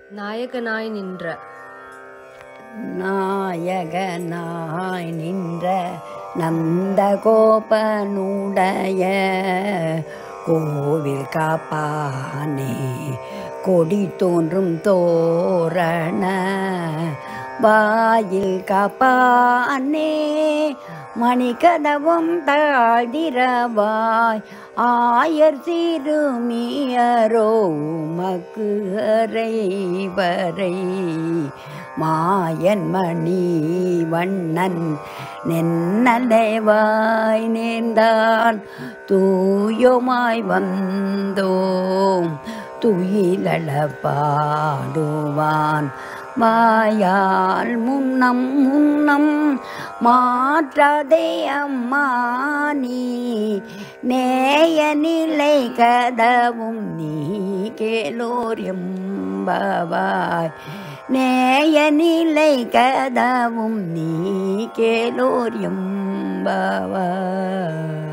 நாயகனாய் நின்ற நாயகனாய் நின்ற நந்தகோபனுடைய கோவில் காப்பானே கொடி தோன்றும் தோரண வாயில் காப்பானே மணிக்கதவும் தாழ்திரவாய் ஆயர் சிறுமியரோ உமக்கு அறைவரை மாயன் மணி வண்ணன் நென்னலைவாய் நேர்ந்தான் தூயோமாய் வந்தோம் துயிலள பாடுவான் வாயால் முன்னம் முன்னம் மாற்றாதே அம்மா நீ நேய நிலை கதவும் நீ கேளோர் எம்பவாய் நேய நிலை கதவும் நீ கேளோர் எம்பவாய்